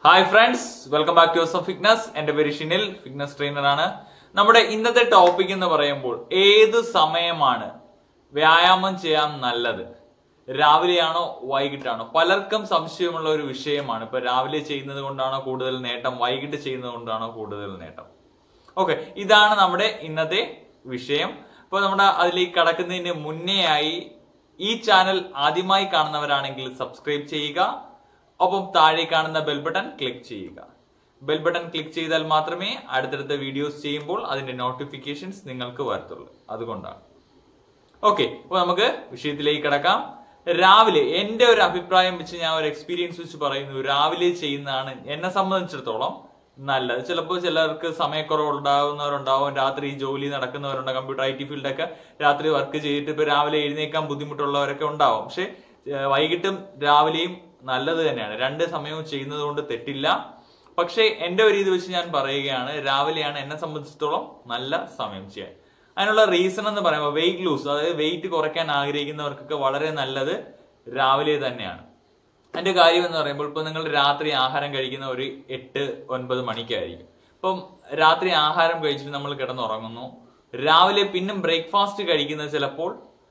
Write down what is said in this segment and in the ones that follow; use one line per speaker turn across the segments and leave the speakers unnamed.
hi friends welcome back to of fitness എന്റെ പേര് Shinil fitness trainer ആണ് നമ്മുടെ ഇന്നത്തെ ടോപ്പിക് എന്ന് പറയുമ്പോൾ ഏത് സമയമാണ് വ്യായാമം ചെയ്യാൻ നല്ലത് രാവിലെയാണോ വൈകിട്ടാണോ പലർക്കും സംശയമുള്ള ഒരു വിഷയമാണ് ഇപ്പൊ രാവിലെ ചെയ്യുന്നത് കൊണ്ടാണോ കൂടുതൽ നേട്ടം വൈകിട്ട് ചെയ്യുന്നത് കൊണ്ടാണോ കൂടുതൽ നേട്ടം ഓക്കെ ഇതാണ് നമ്മുടെ ഇന്നത്തെ വിഷയം അപ്പോൾ നമ്മുടെ അതിലേക്ക് കടക്കുന്നതിന് മുന്നേ ആയി ഈ ചാനൽ ആദ്യമായി കാണുന്നവരാണെങ്കിൽ സബ്സ്ക്രൈബ് ചെയ്യുക ഒപ്പം താഴെ കാണുന്ന ബെൽ ബട്ടൺ ക്ലിക്ക് ചെയ്യുക ബെൽ ബട്ടൺ ക്ലിക്ക് ചെയ്താൽ മാത്രമേ അടുത്തടുത്ത വീഡിയോസ് ചെയ്യുമ്പോൾ അതിന്റെ നോട്ടിഫിക്കേഷൻസ് നിങ്ങൾക്ക് വരത്തുള്ളൂ അതുകൊണ്ടാണ് ഓക്കെ അപ്പൊ നമുക്ക് വിഷയത്തിലേക്ക് കിടക്കാം രാവിലെ എന്റെ ഒരു അഭിപ്രായം വെച്ച് ഞാൻ ഒരു എക്സ്പീരിയൻസ് വെച്ച് പറയുന്നു രാവിലെ ചെയ്യുന്നതാണ് എന്നെ സംബന്ധിച്ചിടത്തോളം നല്ലത് ചിലപ്പോൾ ചിലർക്ക് സമയക്കുറവ് ഉണ്ടാകുന്നവരുണ്ടാവും രാത്രി ജോലി നടക്കുന്നവരുണ്ടാവും കമ്പ്യൂട്ടർ ഐ ടി ഫീൽഡൊക്കെ രാത്രി വർക്ക് ചെയ്തിട്ട് ഇപ്പൊ രാവിലെ എഴുന്നേക്കാൻ ബുദ്ധിമുട്ടുള്ളവരൊക്കെ ഉണ്ടാവും പക്ഷെ ഏഹ് വൈകിട്ടും രാവിലെയും നല്ലത് തന്നെയാണ് രണ്ട് സമയവും ചെയ്യുന്നത് കൊണ്ട് തെറ്റില്ല പക്ഷേ എന്റെ ഒരു ഇത് വെച്ച് ഞാൻ പറയുകയാണ് രാവിലെയാണ് എന്നെ സംബന്ധിച്ചിടത്തോളം നല്ല സമയം ചെയ്യാൻ അതിനുള്ള റീസൺ എന്ന് പറയുമ്പോൾ വെയിറ്റ് ലൂസ് അതായത് വെയിറ്റ് കുറയ്ക്കാൻ ആഗ്രഹിക്കുന്നവർക്കൊക്കെ വളരെ നല്ലത് രാവിലെ തന്നെയാണ് അതിന്റെ കാര്യം എന്ന് പറയുമ്പോൾ ഇപ്പൊ നിങ്ങൾ രാത്രി ആഹാരം കഴിക്കുന്ന ഒരു എട്ട് ഒൻപത് മണിക്കായിരിക്കും ഇപ്പം രാത്രി ആഹാരം കഴിച്ചിട്ട് നമ്മൾ കിടന്നുറങ്ങുന്നു രാവിലെ പിന്നും ബ്രേക്ക്ഫാസ്റ്റ് കഴിക്കുന്നത് ചിലപ്പോൾ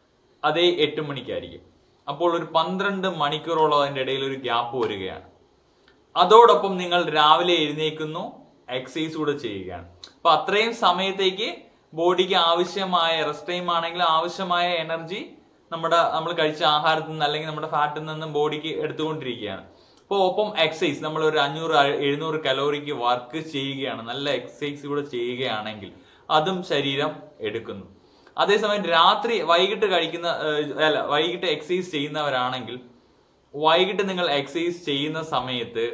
അതേ എട്ട് മണിക്കായിരിക്കും അപ്പോൾ ഒരു പന്ത്രണ്ട് മണിക്കൂറോളം അതിന്റെ ഇടയിൽ ഒരു ഗ്യാപ്പ് വരികയാണ് അതോടൊപ്പം നിങ്ങൾ രാവിലെ എഴുന്നേക്കുന്നു എക്സസൈസ് കൂടെ ചെയ്യുകയാണ് അപ്പൊ അത്രയും സമയത്തേക്ക് ബോഡിക്ക് ആവശ്യമായ റെസ്റ്റ് ടൈം ആണെങ്കിൽ ആവശ്യമായ എനർജി നമ്മുടെ നമ്മൾ കഴിച്ച ആഹാരത്തിൽ നിന്ന് അല്ലെങ്കിൽ നമ്മുടെ ഫാറ്റിൽ നിന്നും ബോഡിക്ക് എടുത്തുകൊണ്ടിരിക്കുകയാണ് അപ്പോൾ ഒപ്പം എക്സസൈസ് നമ്മൾ ഒരു അഞ്ഞൂറ് എഴുന്നൂറ് കലോറിക്ക് വർക്ക് ചെയ്യുകയാണ് നല്ല എക്സസൈസ് കൂടെ ചെയ്യുകയാണെങ്കിൽ അതും ശരീരം എടുക്കുന്നു അതേസമയം രാത്രി വൈകിട്ട് കഴിക്കുന്ന ഏഹ്, അല്ല വൈകിട്ട് എക്സസൈസ് ചെയ്യുന്നവരാണെങ്കിൽ വൈകിട്ട് നിങ്ങൾ എക്സസൈസ് ചെയ്യുന്ന സമയത്ത്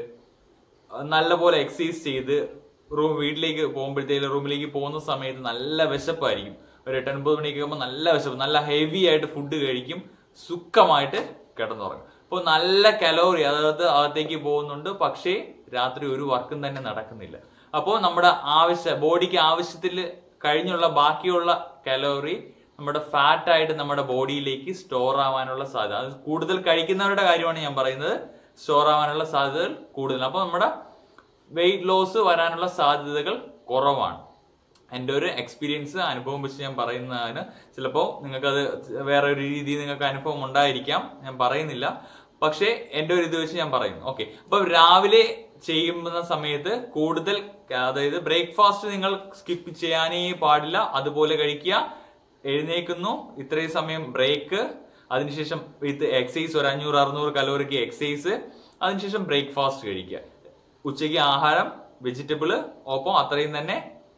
നല്ലപോലെ എക്സസൈസ് ചെയ്ത് റൂം വീട്ടിലേക്ക് പോകുമ്പോഴത്തേക്ക് റൂമിലേക്ക് പോകുന്ന സമയത്ത് നല്ല വിശപ്പായിരിക്കും ഒരു എട്ട് ഒൻപത് മണിക്ക് ആകുമ്പോൾ നല്ല വിശപ്പ് നല്ല ഹെവി ആയിട്ട് ഫുഡ് കഴിക്കും സുഖമായിട്ട് കിടന്നുറങ്ങും അപ്പോൾ നല്ല കലോറി അതായത് അകത്തേക്ക് പോകുന്നുണ്ട് പക്ഷേ രാത്രി ഒരു വർക്കും തന്നെ നടക്കുന്നില്ല അപ്പോൾ നമ്മുടെ ആവശ്യ ബോഡിക്ക് ആവശ്യത്തിൽ കഴിഞ്ഞുള്ള ബാക്കിയുള്ള കലോറി നമ്മുടെ ഫാറ്റ് ആയിട്ട് നമ്മുടെ ബോഡിയിലേക്ക് സ്റ്റോർ ആവാനുള്ള സാധ്യത അത് കൂടുതൽ കഴിക്കുന്നവരുടെ കാര്യമാണ് ഞാൻ പറയുന്നത് സ്റ്റോർ ആവാനുള്ള സാധ്യതകൾ കൂടുതൽ അപ്പോൾ നമ്മുടെ വെയിറ്റ് ലോസ് വരാനുള്ള സാധ്യതകൾ കുറവാണ് എൻ്റെ ഒരു എക്സ്പീരിയൻസ് അനുഭവം വെച്ച് ഞാൻ പറയുന്നതാണ് ചിലപ്പോൾ നിങ്ങൾക്കത് വേറെ ഒരു രീതിയിൽ നിങ്ങൾക്ക് അനുഭവം ഉണ്ടായിരിക്കാം ഞാൻ പറയുന്നില്ല പക്ഷേ എൻ്റെ ഒരു ഇത് വെച്ച് ഞാൻ പറയുന്നു ഓക്കെ അപ്പൊ രാവിലെ ചെയ്യുന്ന സമയത്ത് കൂടുതൽ അതായത് ബ്രേക്ക്ഫാസ്റ്റ് നിങ്ങൾ സ്കിപ്പ് ചെയ്യാനേ പാടില്ല അതുപോലെ കഴിക്കുക എഴുന്നേക്കുന്നു ഇത്രയും സമയം ബ്രേക്ക് അതിനുശേഷം വിത്ത് എക്സസൈസ് ഒരു അഞ്ഞൂറ് അറുന്നൂറ് കലോറിക്ക് എക്സസൈസ് അതിനുശേഷം ബ്രേക്ക്ഫാസ്റ്റ് കഴിക്കുക ഉച്ചയ്ക്ക് ആഹാരം വെജിറ്റബിള് ഒപ്പം അത്രയും തന്നെ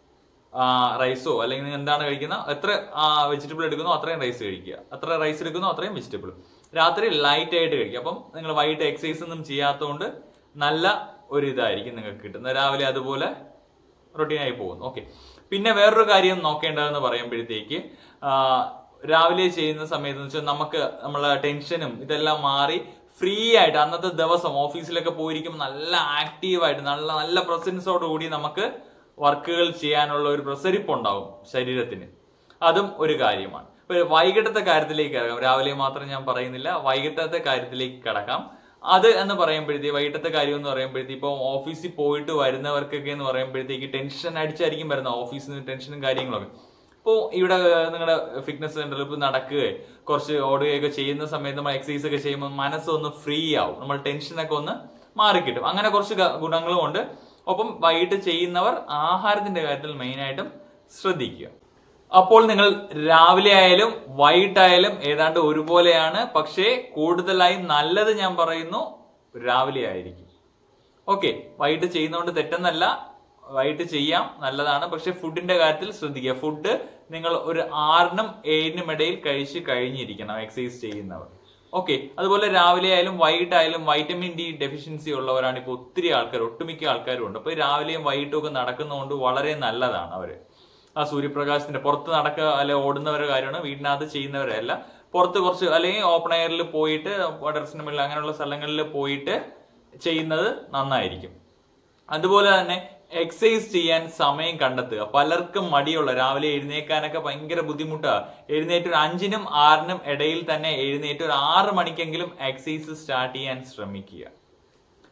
റൈസോ അല്ലെങ്കിൽ നിങ്ങൾ എന്താണ് കഴിക്കുന്നത് എത്ര വെജിറ്റബിൾ എടുക്കുന്നോ അത്രയും റൈസ് കഴിക്കുക എത്ര റൈസ് എടുക്കുന്നോ അത്രയും വെജിറ്റബിൾ രാത്രി ലൈറ്റ് ആയിട്ട് കഴിക്കുക അപ്പം നിങ്ങൾ വൈകിട്ട് എക്സസൈസ് ഒന്നും ചെയ്യാത്തതുകൊണ്ട് നല്ല ഒരു ഇതായിരിക്കും നിങ്ങൾക്ക് കിട്ടുന്നത് രാവിലെ അതുപോലെ റൊട്ടീനായി പോകുന്നു ഓക്കെ പിന്നെ വേറൊരു കാര്യം നോക്കേണ്ടതെന്ന് പറയുമ്പോഴത്തേക്ക് ആ, രാവിലെ ചെയ്യുന്ന സമയത്ത് എന്ന് വെച്ചാൽ നമുക്ക് നമ്മളെ ടെൻഷനും ഇതെല്ലാം മാറി ഫ്രീ ആയിട്ട് അന്നത്തെ ദിവസം ഓഫീസിലൊക്കെ പോയിരിക്കുമ്പോൾ നല്ല ആക്റ്റീവായിട്ട് നല്ല നല്ല പ്രസൻസോട് കൂടി നമുക്ക് വർക്കുകൾ ചെയ്യാനുള്ള ഒരു പ്രസരിപ്പ് ഉണ്ടാവും ശരീരത്തിന് അതും ഒരു കാര്യമാണ് ഇപ്പൊ വൈകിട്ടത്തെ കാര്യത്തിലേക്ക് കിടക്കാം രാവിലെ മാത്രം ഞാൻ പറയുന്നില്ല വൈകിട്ടത്തെ കാര്യത്തിലേക്ക് കിടക്കാം അത് എന്ന് പറയുമ്പോഴത്തേക്ക് വൈകിട്ടത്തെ കാര്യം എന്ന് പറയുമ്പോഴത്തേക്ക് ഇപ്പൊ ഓഫീസിൽ പോയിട്ട് വരുന്നവർക്കൊക്കെ എന്ന് പറയുമ്പോഴത്തേക്ക് ടെൻഷൻ അടിച്ചായിരിക്കും വരുന്നത് ഓഫീസിൽ നിന്ന് ടെൻഷനും കാര്യങ്ങളൊക്കെ ഇപ്പോൾ ഇവിടെ നിങ്ങളുടെ ഫിറ്റ്നസ് സെന്ററിൽ ഇപ്പോൾ നടക്കുകയോ കുറച്ച് ഓടുകയൊക്കെ ചെയ്യുന്ന സമയത്ത് നമ്മൾ എക്സസൈസ് ഒക്കെ ചെയ്യുമ്പോൾ മനസ്സൊന്ന് ഫ്രീ ആവും നമ്മൾ ടെൻഷനൊക്കെ ഒന്ന് മാറിക്കിട്ടും അങ്ങനെ കുറച്ച് ഗ- ഗുണങ്ങളും ഉണ്ട് ഒപ്പം വൈകിട്ട് ചെയ്യുന്നവർ ആഹാരത്തിന്റെ കാര്യത്തിൽ മെയിനായിട്ടും ശ്രദ്ധിക്കുക അപ്പോൾ നിങ്ങൾ രാവിലെ ആയാലും വൈകിട്ടായാലും ഏതാണ്ട് ഒരുപോലെയാണ് പക്ഷേ കൂടുതലായി നല്ലത് ഞാൻ പറയുന്നു രാവിലെ ആയിരിക്കും ഓക്കെ വൈകിട്ട് ചെയ്യുന്നതുകൊണ്ട് തെറ്റെന്നല്ല വൈകിട്ട് ചെയ്യാം നല്ലതാണ് പക്ഷെ ഫുഡിന്റെ കാര്യത്തിൽ ശ്രദ്ധിക്കുക ഫുഡ് നിങ്ങൾ ഒരു ആറിനും ഏഴിനും ഇടയിൽ കഴിച്ച് കഴിഞ്ഞിരിക്കണം എക്സസൈസ് ചെയ്യുന്നവർ ഓക്കെ അതുപോലെ രാവിലെ ആയാലും വൈകിട്ടായാലും വൈറ്റമിൻ ഡി ഡെഫിഷ്യൻസി ഉള്ളവരാണ് ഇപ്പോൾ ഒത്തിരി ആൾക്കാർ ഒട്ടുമിക്ക ആൾക്കാരും ഉണ്ട് അപ്പൊ രാവിലെയും വൈകിട്ടും ഒക്കെ നടക്കുന്നതുകൊണ്ട് വളരെ നല്ലതാണ് അവര് ആ സൂര്യപ്രകാശത്തിന്റെ പുറത്ത് നടക്കുക അല്ലെ ഓടുന്നവരുടെ കാര്യമാണ് വീടിനകത്ത് ചെയ്യുന്നവരല്ല പുറത്ത് കുറച്ച് അല്ലെങ്കിൽ ഓപ്പൺ എയറിൽ പോയിട്ട് ടെറസിന് മുകളിൽ അങ്ങനെയുള്ള സ്ഥലങ്ങളിൽ പോയിട്ട് ചെയ്യുന്നത് നന്നായിരിക്കും അതുപോലെ തന്നെ എക്സസൈസ് ചെയ്യാൻ സമയം കണ്ടെത്തുക പലർക്കും മടിയുള്ള രാവിലെ എഴുന്നേക്കാനൊക്കെ ഭയങ്കര ബുദ്ധിമുട്ടാണ് എഴുന്നേറ്റ് ഒരു അഞ്ചിനും ആറിനും ഇടയിൽ തന്നെ എഴുന്നേറ്റ് ഒരു ആറ് മണിക്കെങ്കിലും എക്സസൈസ് സ്റ്റാർട്ട് ചെയ്യാൻ ശ്രമിക്കുക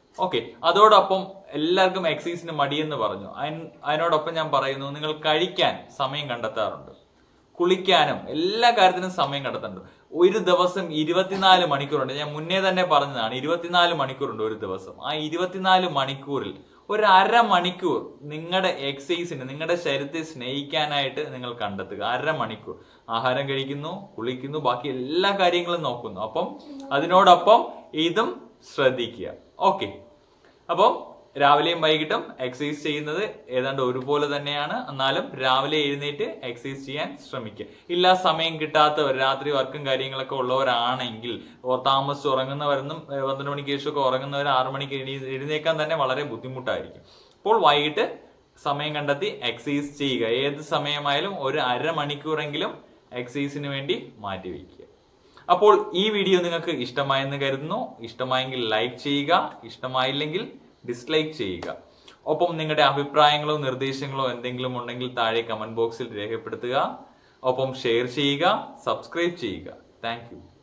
ഓക്കെ അതോടൊപ്പം എല്ലാവർക്കും എക്സസൈസിന് മടിയെന്ന് പറഞ്ഞു അതിന് അതിനോടൊപ്പം ഞാൻ പറയുന്നു നിങ്ങൾ കഴിക്കാൻ സമയം കണ്ടെത്താറുണ്ട് കുളിക്കാനും എല്ലാ കാര്യത്തിനും സമയം കണ്ടെത്തുന്നുണ്ട് ഒരു ദിവസം ഇരുപത്തിനാല് മണിക്കൂറുണ്ട് ഞാൻ മുന്നേ തന്നെ പറഞ്ഞതാണ് ഇരുപത്തിനാല് മണിക്കൂറുണ്ട് ഒരു ദിവസം ആ ഇരുപത്തിനാല് മണിക്കൂറിൽ ഒരു അരമണിക്കൂർ നിങ്ങളുടെ എക്സസൈസിന് നിങ്ങളുടെ ശരീരത്തെ സ്നേഹിക്കാനായിട്ട് നിങ്ങൾ കണ്ടെത്തുക അരമണിക്കൂർ ആഹാരം കഴിക്കുന്നു കുളിക്കുന്നു ബാക്കി എല്ലാ കാര്യങ്ങളും നോക്കുന്നു അപ്പം അതിനോടൊപ്പം ഇതും ശ്രദ്ധിക്കുക ഓക്കെ അപ്പം രാവിലെയും വൈകിട്ടും എക്സസൈസ് ചെയ്യുന്നത് ഏതാണ്ട് ഒരുപോലെ തന്നെയാണ് എന്നാലും രാവിലെ എഴുന്നേറ്റ് എക്സസൈസ് ചെയ്യാൻ ശ്രമിക്കുക ഇല്ല സമയം കിട്ടാത്തവർ രാത്രി വർക്കും കാര്യങ്ങളൊക്കെ ഉള്ളവരാണെങ്കിൽ ഓ താമസിച്ച് ഉറങ്ങുന്നവരെന്നും ഏഹ്, പന്ത്രണ്ട് മണിക്ക് ശേഷമൊക്കെ ഉറങ്ങുന്നവർ ആറു മണിക്ക് എഴുതി എഴുന്നേക്കാൻ തന്നെ വളരെ ബുദ്ധിമുട്ടായിരിക്കും അപ്പോൾ വൈകിട്ട് സമയം കണ്ടെത്തി എക്സസൈസ് ചെയ്യുക ഏത് സമയമായാലും ഒരു അരമണിക്കൂറെങ്കിലും എക്സസൈസിന് വേണ്ടി മാറ്റി വയ്ക്കുക അപ്പോൾ ഈ വീഡിയോ നിങ്ങൾക്ക് ഇഷ്ടമായെന്ന് കരുതുന്നു ഇഷ്ടമായെങ്കിൽ ലൈക്ക് ചെയ്യുക ഇഷ്ടമായില്ലെങ്കിൽ ഡിസ്ലൈക്ക് ചെയ്യുക ഒപ്പം നിങ്ങളുടെ അഭിപ്രായങ്ങളോ നിർദ്ദേശങ്ങളോ എന്തെങ്കിലും ഉണ്ടെങ്കിൽ താഴെ കമന്റ് ബോക്സിൽ രേഖപ്പെടുത്തുക ഒപ്പം ഷെയർ ചെയ്യുക സബ്സ്ക്രൈബ് ചെയ്യുക താങ്ക്